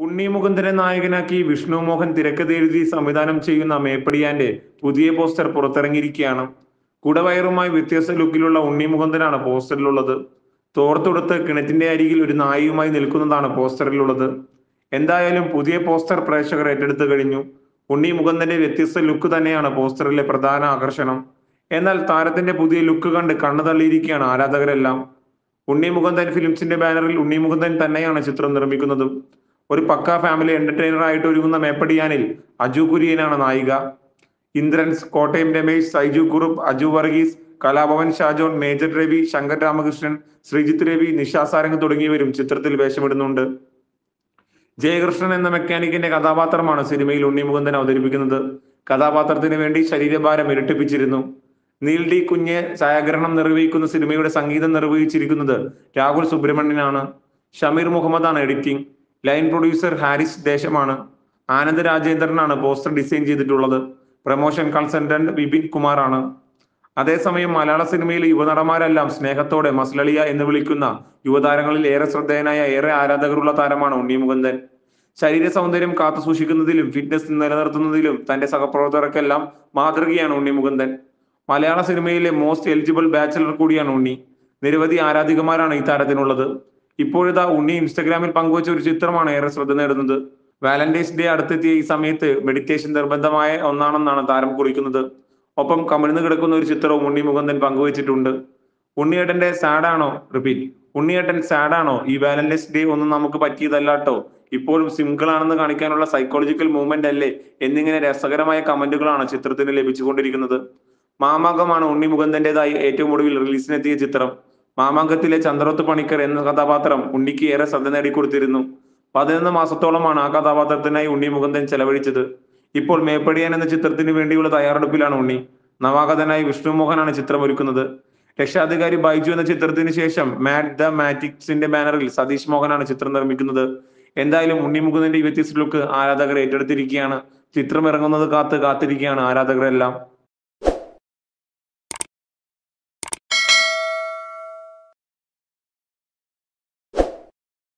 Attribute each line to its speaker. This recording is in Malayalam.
Speaker 1: ഉണ്ണി മുകുന്ദനെ നായകനാക്കി വിഷ്ണു മോഹൻ തിരക്കഥ എഴുതി സംവിധാനം ചെയ്യുന്ന മേപ്പടിയാന്റെ പുതിയ പോസ്റ്റർ പുറത്തിറങ്ങിയിരിക്കുകയാണ് കുടവയറുമായി വ്യത്യസ്ത ലുക്കിലുള്ള ഉണ്ണി മുകുന്ദനാണ് പോസ്റ്ററിലുള്ളത് തോർത്തൊടുത്ത് കിണറ്റിന്റെ അരികിൽ ഒരു നായയുമായി നിൽക്കുന്നതാണ് പോസ്റ്ററിലുള്ളത് എന്തായാലും പുതിയ പോസ്റ്റർ പ്രേക്ഷകർ ഏറ്റെടുത്തു കഴിഞ്ഞു ഉണ്ണി മുകുന്ദന്റെ വ്യത്യസ്ത ലുക്ക് തന്നെയാണ് പോസ്റ്ററിലെ പ്രധാന ആകർഷണം എന്നാൽ താരത്തിന്റെ പുതിയ ലുക്ക് കണ്ട് കണ്ണു തള്ളിയിരിക്കുകയാണ് ആരാധകരെല്ലാം ഉണ്ണി മുകുന്ദൻ ഫിലിംസിന്റെ ബാനറിൽ ഉണ്ണി മുകുന്ദൻ തന്നെയാണ് ചിത്രം നിർമ്മിക്കുന്നത് ഒരു പക്ക ഫാമിലി എന്റർടൈനർ ആയിട്ട് ഒരുങ്ങുന്ന മേപ്പടിയാനിൽ അജു കുര്യനാണ് നായിക ഇന്ദ്രൻസ് കോട്ടയം രമേശ് സൈജു കുറുപ്പ് അജു വർഗീസ് കലാഭവൻ ഷാജോൺ മേജർ രവി ശങ്കർ രാമകൃഷ്ണൻ ശ്രീജിത്ത് രവി നിഷാ സാരംഗ് തുടങ്ങിയവരും ചിത്രത്തിൽ വേഷമിടുന്നുണ്ട് ജയകൃഷ്ണൻ എന്ന മെക്കാനിക്കിന്റെ കഥാപാത്രമാണ് സിനിമയിൽ ഉണ്ണി മുകുന്ദൻ അവതരിപ്പിക്കുന്നത് കഥാപാത്രത്തിന് വേണ്ടി ശരീരഭാരം ഇരട്ടിപ്പിച്ചിരുന്നു നീൽ ഡി കുഞ്ഞ് ഛായാഗ്രഹണം നിർവഹിക്കുന്ന സിനിമയുടെ സംഗീതം നിർവഹിച്ചിരിക്കുന്നത് രാഹുൽ സുബ്രഹ്മണ്യനാണ് ഷമീർ മുഹമ്മദാണ് എഡിറ്റിംഗ് ലൈൻ പ്രൊഡ്യൂസർ ഹാരിസ് ദേശമാണ് ആനന്ദ് രാജേന്ദ്രനാണ് പോസ്റ്റർ ഡിസൈൻ ചെയ്തിട്ടുള്ളത് പ്രൊമോഷൻ കൺസൾട്ടന്റ് വിപിൻ കുമാറാണ് അതേസമയം മലയാള സിനിമയിലെ യുവനടന്മാരെല്ലാം സ്നേഹത്തോടെ മസ്ലളിയ എന്ന് വിളിക്കുന്ന യുവതാരങ്ങളിൽ ഏറെ ശ്രദ്ധേയനായ ഏറെ ആരാധകരുള്ള താരമാണ് ഉണ്ണി മുകുന്ദൻ ശരീര സൗന്ദര്യം കാത്തു സൂക്ഷിക്കുന്നതിലും ഫിറ്റ്നസ് നിലനിർത്തുന്നതിലും തന്റെ സഹപ്രവർത്തകർക്കെല്ലാം മാതൃകയാണ് ഉണ്ണി മുകുന്ദൻ മലയാള സിനിമയിലെ മോസ്റ്റ് എലിജിബിൾ ബാച്ചലർ കൂടിയാണ് ഉണ്ണി നിരവധി ആരാധികമാരാണ് ഈ താരത്തിനുള്ളത് ഇപ്പോഴിതാ ഉണ്ണി ഇൻസ്റ്റഗ്രാമിൽ പങ്കുവച്ച ഒരു ചിത്രമാണ് ഏറെ ശ്രദ്ധ നേടുന്നത് വാലന്റൈൻസ് ഡേ അടുത്തെത്തിയ ഈ സമയത്ത് മെഡിറ്റേഷൻ നിർബന്ധമായ ഒന്നാണെന്നാണ് താരം കുറിക്കുന്നത് ഒപ്പം കമിഴ്ന്നു കിടക്കുന്ന ഒരു ചിത്രവും ഉണ്ണി മുകുന്ദൻ പങ്കുവച്ചിട്ടുണ്ട് ഉണ്ണിയേട്ടന്റെ സാഡാണോ റിപ്പീറ്റ് ഉണ്ണിയേട്ടൻ സാഡാണോ ഈ വാലന്റൈൻസ് ഡേ ഒന്നും നമുക്ക് പറ്റിയതല്ലാട്ടോ ഇപ്പോഴും സിംഗിൾ ആണെന്ന് കാണിക്കാനുള്ള സൈക്കോളജിക്കൽ മൂവ്മെന്റ് അല്ലേ എന്നിങ്ങനെ രസകരമായ കമന്റുകളാണ് ചിത്രത്തിന് ലഭിച്ചുകൊണ്ടിരിക്കുന്നത് മാമാങ്കമാണ് ഉണ്ണി മുകുന്ദന്റേതായി ഏറ്റവും ഒടുവിൽ റിലീസിനെത്തിയ ചിത്രം മാമാങ്കത്തിലെ ചന്ദ്രോത്ത് പണിക്കർ എന്ന കഥാപാത്രം ഉണ്ണിക്ക് ഏറെ ശ്രദ്ധ നേടിക്കൊടുത്തിരുന്നു പതിനൊന്ന് മാസത്തോളമാണ് ആ കഥാപാത്രത്തിനായി ഉണ്ണി മുകുന്ദൻ ചെലവഴിച്ചത് ഇപ്പോൾ മേപ്പടിയാൻ എന്ന ചിത്രത്തിന് വേണ്ടിയുള്ള തയ്യാറെടുപ്പിലാണ് ഉണ്ണി നവാഗതനായി വിഷ്ണു മോഹനാണ് ചിത്രം ഒരുക്കുന്നത് രക്ഷാധികാരി ബൈജു എന്ന ചിത്രത്തിന് ശേഷം മാറ്റ് ദ മാറ്റിക്സിന്റെ ബാനറിൽ സതീഷ് മോഹനാണ് ചിത്രം നിർമ്മിക്കുന്നത് എന്തായാലും ഉണ്ണി മുകുന്ദന്റെ ഈ വ്യത്യസ്ത ലുക്ക് ആരാധകർ ഏറ്റെടുത്തിരിക്കുകയാണ് ചിത്രം ഇറങ്ങുന്നത് കാത്ത് കാത്തിരിക്കുകയാണ് ആരാധകരെല്ലാം